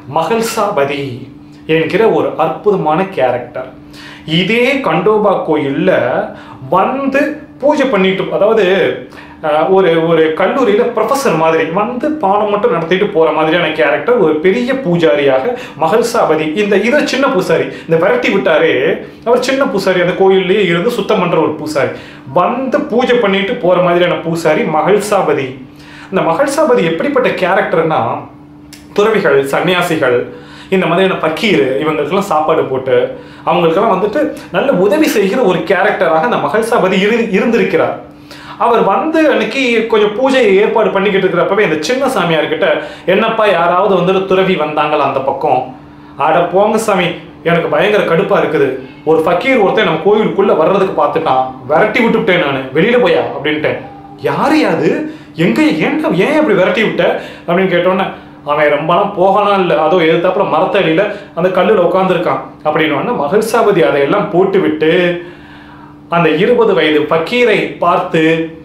மகள்சாபதி என்கிற ஒரு அற்புதமான கேரக்டர் இதே கண்டோபா கோயில்ல வந்து பூஜை பண்ணிட்டு அதாவது அஹ், ஒரு ஒரு கல்லூரியில ப்ரொஃபஸர் மாதிரி வந்து பாடம் மட்டும் நடத்திட்டு போற மாதிரியான கேரக்டர் ஒரு பெரிய பூஜாரியாக மகள்சாபதி இந்த இது சின்ன பூசாரி இந்த விரட்டி விட்டாரே அவர் சின்ன பூசாரி அந்த கோயில்லயே இருந்து சுத்தம் பண்ற ஒரு பூசாரி வந்து பூஜை பண்ணிட்டு போற மாதிரியான பூசாரி மகள்சாபதி இந்த மகள்சாபதி எப்படிப்பட்ட கேரக்டர்னா துறவிகள் சன்னியாசிகள் இந்த மாதிரியான பக்கீர் இவங்களுக்கெல்லாம் சாப்பாடு போட்டு அவங்களுக்கெல்லாம் வந்துட்டு நல்ல உதவி செய்கிற ஒரு கேரக்டராக அந்த மகள்சாபதி இரு இருந்திருக்கிறார் அவர் வந்து அன்னைக்கு கொஞ்சம் பூஜை ஏற்பாடு பண்ணிக்கிட்டு இருக்கிறப்பவே இந்த சின்ன சாமியார்கிட்ட என்னப்பா யாராவது வந்துட்டு துறவி வந்தாங்களா அந்த பக்கம் அட போங்க சாமி எனக்கு பயங்கர கடுப்பா இருக்குது ஒரு ஃபக்கீர் ஒருத்தன் நம்ம கோயிலுக்குள்ள வர்றதுக்கு பார்த்துட்டான் விரட்டி விட்டுவிட்டேன் நான் வெளியில போயா அப்படின்ட்டேன் யாரு அது எங்க ஏன்டா ஏன் அப்படி விரட்டி விட்ட அப்படின்னு கேட்டோன்னே அவன் ரொம்பலாம் போகலாம் இல்லை அதோ எதிர்த்தாப்புல மரத்தடியில அந்த கல்லுல உட்காந்துருக்கான் அப்படின்னு மகிழ்சாபதி அதையெல்லாம் போட்டு விட்டு அந்த இருபது வயது பக்கீரை பார்த்து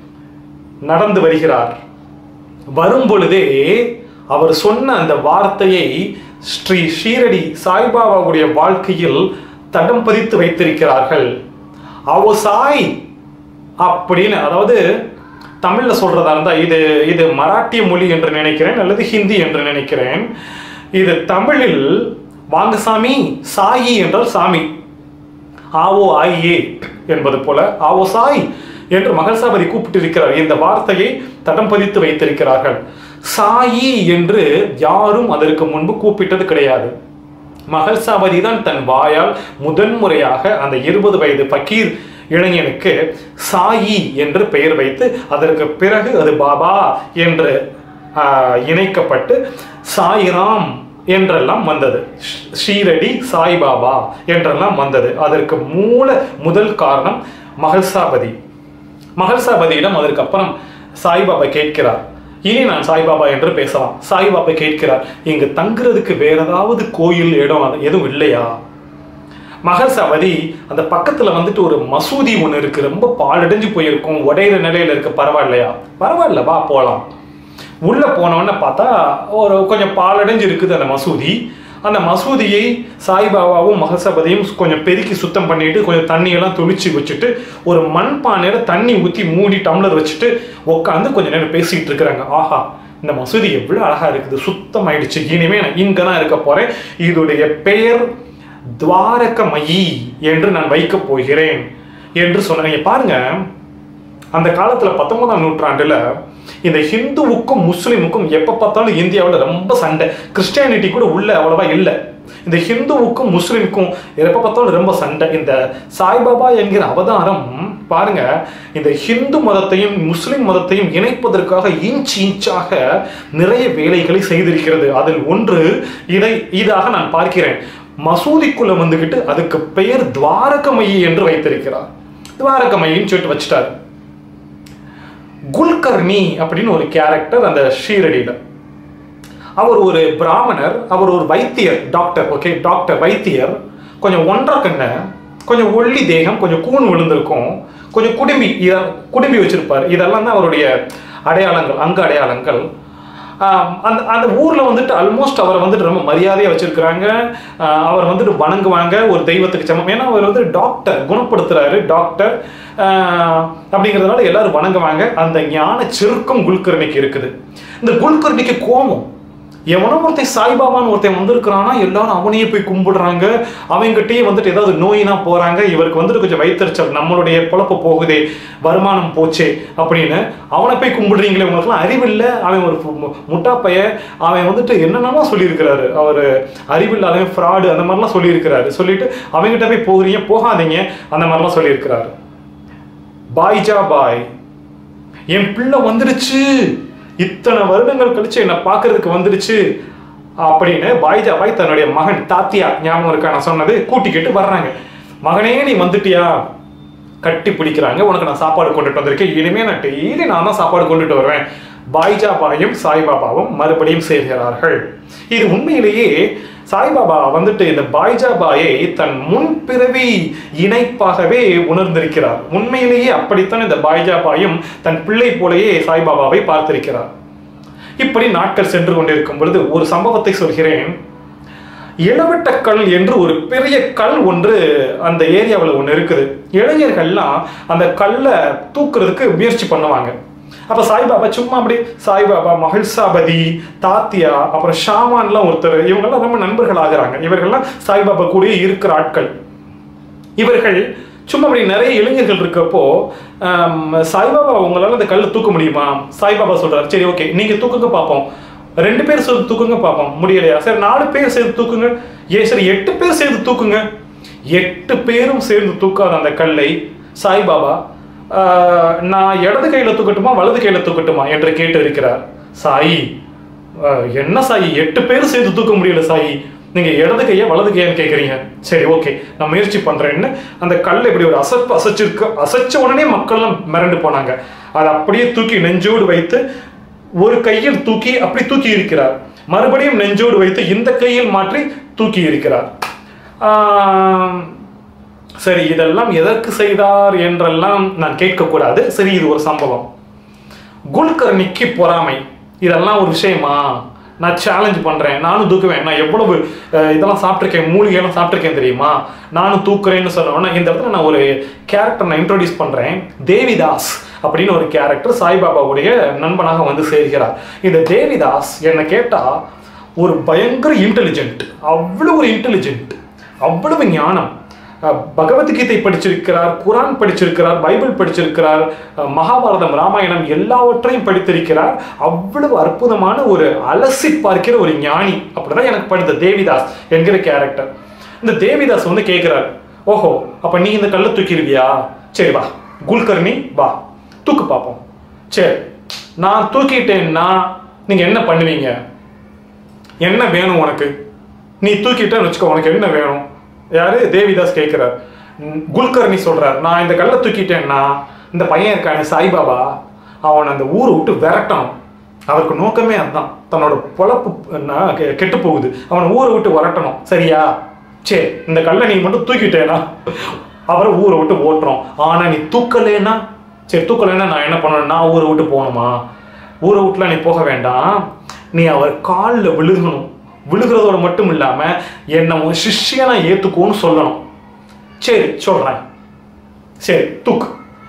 நடந்து வருகிறார் வரும் பொழுதே அவர் சொன்ன அந்த வார்த்தையை ஸ்ரீ ஷீரடி சாய்பாபாவுடைய வாழ்க்கையில் தடம் பதித்து வைத்திருக்கிறார்கள் அவோ சாய் அப்படின்னு அதாவது தமிழ்ல சொல்றதா இருந்தா இது இது மராட்டிய மொழி என்று நினைக்கிறேன் அல்லது ஹிந்தி என்று நினைக்கிறேன் இது தமிழில் வாங்க சாமி சாயி என்றால் சாமி ஆவோ ஆயே என்பது போல ஆவோ சாய் என்று மகள்சாபதி கூப்பிட்டிருக்கிறார் இந்த வார்த்தையை தடம் பதித்து வைத்திருக்கிறார்கள் சாயி என்று யாரும் அதற்கு முன்பு கூப்பிட்டது கிடையாது மகள்சாபதி தான் தன் வாயால் முதன்முறையாக அந்த இருபது வயது பக்கீர் இளைஞனுக்கு சாயி என்று பெயர் வைத்து அதற்கு பிறகு அது பாபா என்று ஆஹ், இணைக்கப்பட்டு சாய்ராம் என்றெல்லாம் வந்தது ஷ்- ஷீரடி சாய்பாபா என்றெல்லாம் வந்தது அதற்கு மூல முதல் காரணம் மகள்சாபதி மகள்சாபதியிடம் அதற்கு அப்புறம் சாய்பாபா கேட்கிறார் இனி நான் சாய்பாபா என்று பேசலாம் சாய்பாபா கேட்கிறார் இங்கு தங்குறதுக்கு வேற ஏதாவது கோயில் இடம் அது எதுவும் இல்லையா மகள்சாபதி அந்த பக்கத்துல வந்துட்டு ஒரு மசூதி ஒன்று இருக்கு ரொம்ப பாழடைஞ்சு போயிருக்கும் உடையிற நிலையில இருக்கு பரவாயில்லையா பரவாயில்ல வா போலாம் உள்ள போனோன்னு பார்த்தா ஒரு கொஞ்சம் பாழடைஞ்சு இருக்குது அந்த மசூதி அந்த மசூதியை சாய்பாபாவும் மகசபதியும் கொஞ்சம் பெருக்கி சுத்தம் பண்ணிட்டு கொஞ்சம் தண்ணியெல்லாம் தொளிச்சு வச்சுட்டு ஒரு மண் பானையில தண்ணி ஊற்றி மூடி டம்ளர் வச்சுட்டு உட்காந்து கொஞ்ச நேரம் பேசிட்டு இருக்கிறாங்க ஆஹா இந்த மசூதி எவ்வளவு அழகா இருக்குது சுத்தம் ஆயிடுச்சு இனிமே நான் இங்க தான் இருக்க போறேன் இதோடைய பெயர் துவாரகமயி என்று நான் வைக்க போகிறேன் என்று சொன்னாங்க பாருங்க அந்த காலத்துல பத்தொன்பதாம் நூற்றாண்டுல இந்த ஹிந்துவுக்கும் முஸ்லிமுக்கும் எப்ப பார்த்தாலும் இந்தியாவுல ரொம்ப சண்டை கிறிஸ்டியானிட்டி கூட உள்ள அவ்வளவா இல்லை இந்த ஹிந்துவுக்கும் முஸ்லிமுக்கும் எப்ப பார்த்தாலும் ரொம்ப சண்டை இந்த சாய்பாபா என்கிற அவதாரம் பாருங்க இந்த ஹிந்து மதத்தையும் முஸ்லிம் மதத்தையும் இணைப்பதற்காக இன்ச் இன்ச்சாக நிறைய வேலைகளை செய்திருக்கிறது அதில் ஒன்று இதை இதாக நான் பார்க்கிறேன் மசூதிக்குள்ள வந்துகிட்டு அதுக்கு பெயர் துவாரகமயி என்று வைத்திருக்கிறார் துவாரகமயின்னு சொல்லிட்டு வச்சுட்டார் குல்கர்னி அப்படின்னு ஒரு கேரக்டர் அந்த ஷீரடியில அவர் ஒரு பிராமணர் அவர் ஒரு வைத்தியர் டாக்டர் ஓகே டாக்டர் வைத்தியர் கொஞ்சம் ஒன்றரை கண்ணு கொஞ்சம் ஒல்லி தேகம் கொஞ்சம் கூன் விழுந்திருக்கும் கொஞ்சம் குடும்பி இத குடும்பி வச்சிருப்பார் இதெல்லாம் தான் அவருடைய அடையாளங்கள் அங்க அடையாளங்கள் ஆஹ் அந்த அந்த ஊரில் வந்துட்டு ஆல்மோஸ்ட் அவரை வந்துட்டு ரொம்ப மரியாதையாக வச்சிருக்கிறாங்க ஆஹ் அவர் வந்துட்டு வணங்குவாங்க ஒரு தெய்வத்துக்கு சமம் ஏன்னா அவர் வந்து டாக்டர் குணப்படுத்துறாரு டாக்டர் ஆஹ் அப்படிங்கிறதுனால எல்லாரும் வணங்குவாங்க அந்த ஞான செருக்கம் குல்கர்ணிக்கு இருக்குது இந்த குல்கர்ணிக்கு கோபம் எவனோ ஒருத்தன் சாய்பாபான்னு ஒருத்தன் வந்திருக்கிறானா எல்லாரும் அவனையே போய் கும்பிடுறாங்க அவங்ககிட்டயே வந்துட்டு ஏதாவது நோயினா போறாங்க இவருக்கு வந்துட்டு கொஞ்சம் வயிற்றுச்சல் நம்மளுடைய பொழப்பு போகுதே வருமானம் போச்சே அப்படின்னு அவனை போய் கும்பிடுறீங்களே உங்களுக்குலாம் அறிவில்லை அவன் ஒரு மு- முட்டா பைய அவன் வந்துட்டு என்னென்னமோ சொல்லியிருக்கிறாரு அவர் அறிவில்லாதவன் ஃப்ராடு அந்த மாதிரிலாம் சொல்லியிருக்கிறாரு சொல்லிட்டு அவங்ககிட்ட போய் போகிறீங்க போகாதீங்க அந்த மாதிரிலாம் சொல்லியிருக்கிறாரு பாய்ஜா பாய் என் பிள்ளை வந்துடுச்சு இத்தனை வருடங்கள் கழிச்சு என்னை பார்க்கறதுக்கு வந்துடுச்சு அப்படின்னு பாய்ஜா பாய் தன்னுடைய மகன் தாத்தியா ஞாபகம் இருக்கா நான் சொன்னது கூட்டிக்கிட்டு வர்றாங்க மகனே நீ வந்துட்டியா கட்டி பிடிக்கிறாங்க உனக்கு நான் சாப்பாடு கொண்டுட்டு வந்திருக்கேன் இனிமே நான் டெய்லி நான் தான் சாப்பாடு கொண்டுட்டு வருவேன் பாய்ஜா பாயும் சாய்பாபாவும் மறுபடியும் சேர்கிறார்கள் இது உண்மையிலேயே சாய்பாபா வந்துட்டு இந்த பாய்ஜா பாயை தன் முன்பிறவி இணைப்பாகவே உணர்ந்திருக்கிறார் உண்மையிலேயே அப்படித்தான் இந்த பாய்ஜா பாயும் தன் பிள்ளை போலயே சாய்பாபாவை பார்த்திருக்கிறார் இப்படி நாட்கள் சென்று கொண்டிருக்கும் பொழுது ஒரு சம்பவத்தை சொல்கிறேன் இளவட்டக்கல் என்று ஒரு பெரிய கல் ஒன்று அந்த ஏரியாவில் ஒன்று இருக்குது இளைஞர்கள்லாம் அந்த கல்லை தூக்குறதுக்கு முயற்சி பண்ணுவாங்க அப்ப சாய்பாபா சும்மா அப்படி சாய்பாபா மகிழ்சாபதி தாத்தியா அப்புறம் ஷாமான்லாம் ஒருத்தர் இவங்கெல்லாம் ரொம்ப நண்பர்கள் ஆகுறாங்க இவர்கள்லாம் சாய்பாபா கூடயே இருக்கிற ஆட்கள் இவர்கள் சும்மா அப்படி நிறைய இளைஞர்கள் இருக்கப்போ ஆம், சாய்பாபா உங்களால அந்த கல்லை தூக்க முடியுமா சாய்பாபா சொல்றாரு சரி ஓகே நீங்க தூக்குங்க பார்ப்போம் ரெண்டு பேர் சேர்ந்து தூக்குங்க பார்ப்போம் முடியலையா சரி நாலு பேர் சேர்ந்து தூக்குங்க ஏன் சரி எட்டு பேர் சேர்ந்து தூக்குங்க எட்டு பேரும் சேர்ந்து தூக்காத அந்த கல்லை சாய்பாபா ஆஹ், நான் இடது கையில தூக்கட்டுமா வலது கையில தூக்கட்டுமா என்று கேட்டு இருக்கிறார் சாயி ஆஹ், என்ன சாயி எட்டு பேர் சேர்ந்து தூக்க முடியல சாயி நீங்க இடது கையா வலது கையான்னு கேக்குறீங்க சரி ஓகே நான் முயற்சி பண்றேன்னு அந்த கல்லை இப்படி ஒரு அசைப்பு அசைச்சிருக்க அசைச்ச உடனே மக்கள்லாம் மிரண்டு போனாங்க அதை அப்படியே தூக்கி நெஞ்சோடு வைத்து ஒரு கையில் தூக்கி அப்படி தூக்கி இருக்கிறார் மறுபடியும் நெஞ்சோடு வைத்து இந்த கையில் மாற்றி தூக்கி இருக்கிறார் ஆம், சரி இதெல்லாம் எதற்கு செய்தார் என்றெல்லாம் நான் கேட்கக்கூடாது சரி இது ஒரு சம்பவம் குல்கர்ணிக்கு பொறாமை இதெல்லாம் ஒரு விஷயமா நான் சேலஞ்ச் பண்றேன் நானும் தூக்குவேன் நான் எவ்வளவு அஹ், இதெல்லாம் சாப்பிட்ருக்கேன் மூலிகையெல்லாம் சாப்பிட்ருக்கேன் தெரியுமா நானும் தூக்குறேன்னு சொன்னோன்னா இந்த இடத்துல நான் ஒரு கேரக்டர் நான் இன்ட்ரோடியூஸ் பண்றேன் தேவிதாஸ் அப்படின்னு ஒரு கேரக்டர் சாய்பாபாவுடைய நண்பனாக வந்து சேர்கிறார் இந்த தேவிதாஸ் என்னை கேட்டா ஒரு பயங்கர இன்டெலிஜென்ட் அவ்வளவு ஒரு இன்டெலிஜென்ட் அவ்வளவு ஞானம் அஹ், பகவத்கீதை படிச்சிருக்கிறார் குரான் படிச்சிருக்கிறார் பைபிள் படிச்சிருக்கிறார் அஹ், மகாபாரதம் ராமாயணம் எல்லாவற்றையும் படித்திருக்கிறார் அவ்வளவு அற்புதமான ஒரு அலசி பார்க்கிற ஒரு ஞானி அப்படிதான் எனக்கு படுத்த தேவிதாஸ் என்கிற கேரக்டர் இந்த தேவிதாஸ் வந்து கேட்கிறார் ஓஹோ அப்ப நீ இந்த கல்லை தூக்கிடுவியா சரி வா குல்கர்ணி வா தூக்கு பார்ப்போம் சரி நான் தூக்கிட்டேன்னா நீங்க என்ன பண்ணுவீங்க என்ன வேணும் உனக்கு நீ தூக்கிட்டேன்னு வச்சுக்கோ உனக்கு என்ன வேணும் யாரு தேவிதாஸ் கேட்கிறார் ம், குல்கர்னி சொல்றார் நான் இந்த கல்லை தூக்கிட்டேன்னா இந்த பையன் இருக்கானே சாய்பாபா அவன் அந்த ஊரை விட்டு விரட்டணும் அவருக்கு நோக்கமே அதுதான் தன்னோட பொழப்பு ந- கெ- கெட்டு போகுது அவனை ஊரை விட்டு விரட்டணும் சரியா சரி இந்த கல்லை நீ மட்டும் தூக்கிட்டேனா அவரை ஊரை விட்டு ஓட்டுறோம் ஆனா நீ தூக்கலேன்னா சரி தூக்கலைன்னா நான் என்ன பண்ணணும் நான் ஊரை விட்டு போகணுமா ஊரை விட்டுலாம் நீ போக வேண்டாம் நீ அவர் காலில் விழுகணும் விழுகிறதோட மட்டும் இல்லாம என்னை உன் சிஷ்யனா ஏத்துக்கோன்னு சொல்லணும் சரி சொல்றேன் சரி தூக்கு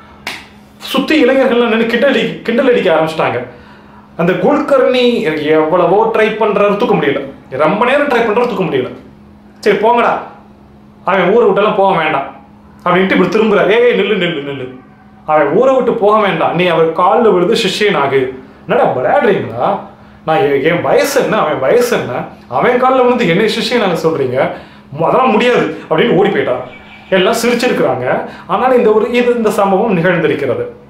சுத்தி இளைஞர்கள்லாம் நின்று கிண்டல் அடி கிண்டல் அடிக்க ஆரம்பிச்சிட்டாங்க அந்த குல்கர்னி எவ்வளவோ ட்ரை பண்றாரு தூக்க முடியல ரொம்ப நேரம் ட்ரை பண்றாரு தூக்க முடியல சரி போங்கடா அவன் ஊரை விட்டெல்லாம் போக வேண்டாம் அப்படின்ட்டு இப்படி திரும்புறாரு ஏய் நில்லு நில்லு நில்லு அவன் ஊரை விட்டு போக வேண்டாம் நீ அவர் காலில் விழுது சிஷ்யன் ஆகு என்னடா விளையாடுறீங்களா நான் எ- என் வயசு என்ன அவன் வயசு என்ன அவன் காலில் விழுந்து என்னை சிஷ்யன் நாங்கள் சொல்றீங்க மு- அதெல்லாம் முடியாது அப்படின்னு ஓடி போயிட்டான் எல்லாம் சிரிச்சிருக்கிறாங்க ஆனால் இந்த ஒரு இது இந்த சம்பவம் நிகழ்ந்திருக்கிறது